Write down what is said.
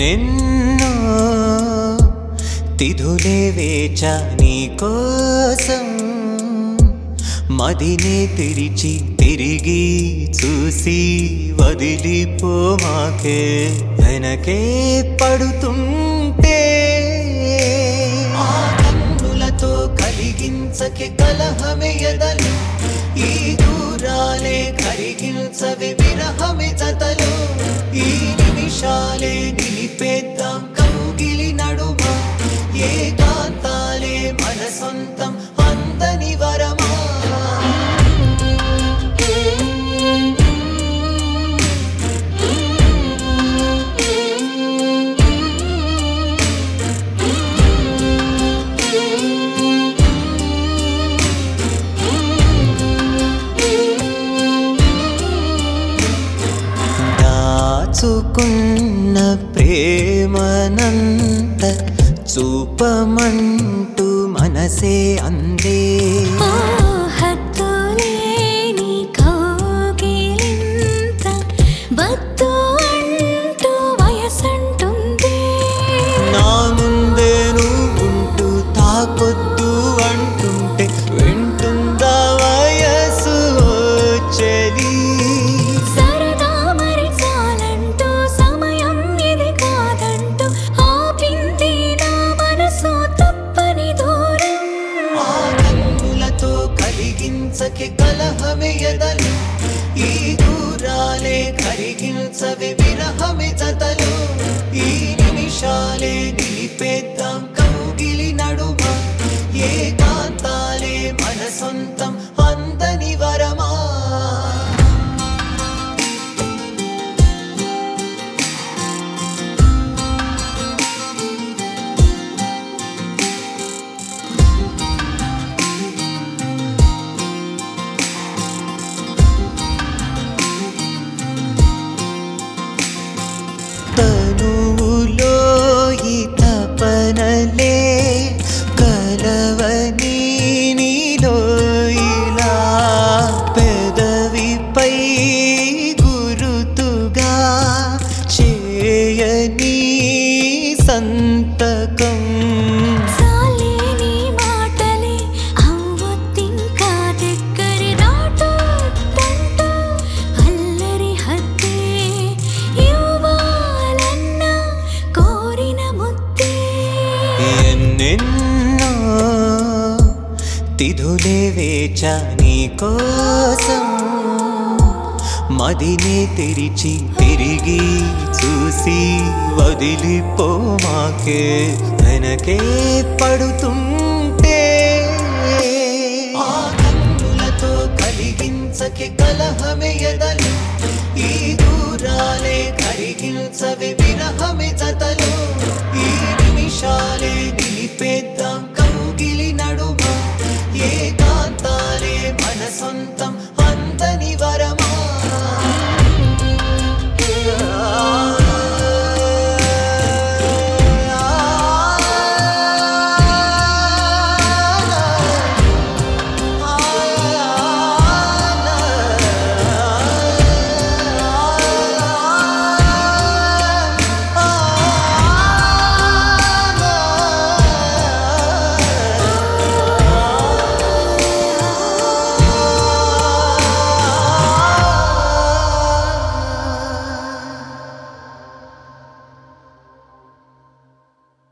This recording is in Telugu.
ఎన్నెన్నో తిథులే వేచా నీ కోసం మదినే తెరిచి తిరిగి చూసి వదిలిపో మాకే వెనకే పడుతుంటే ఆ కన్నులతో కలిగించకే కలహమే ఎదలు ఈ దూరాలే కరిగించవే విరహమే జతలు ఈ నిమిషాలే నిలిపేద్దాం కౌగిలి నడుమ ఏకాంతాలే మన సొంతం అందని వరమా దాచుకున్న ప్రేమనంత చూపమంటూ మనసే అందే ఓ హద్దులేని కౌగిలింత వద్దు అంటూ వయసంటుంది నా ముందే నువ్వుంటూ తాకొద్దు అంటుంటే వింటుందా వయసు చెలి సరదా మరి చాలంటూ సమయం ఇది కాదంటూ ఆపింది నా మనసు తప్పని దూరం ఆ కన్నులతో కలిగించకే కలహమే ఎదలు ఈ దూరాలే కరిగించవే విరహమే జతలు ఈ నిమిషాలే నిలిపేద్దాం కౌగిలి నడుమ ఏకాంతాలే మన సొంతం అందని వరమా తనువులో ఈ తపనలే కలవని నీలో ఇలా పెదవిపై గురుతుగా చేయని సంతకం చాలేని మాటలే అవ్వొద్దింకా దగ్గరి రాటొద్దంటూ అల్లరి హద్దే ఇవ్వాలన్న కోరిన ముద్దే ఎన్నెన్నో తిథులే వేచా నీ కోసం మదినే తెరిచి తిరిగి చూసి వదిలిపో మాకే వెనకే పడుతుంటే ఆ కన్నులతో కలిగించకే కలహమే ఎదలు ఈ దూరాలే కరిగించవే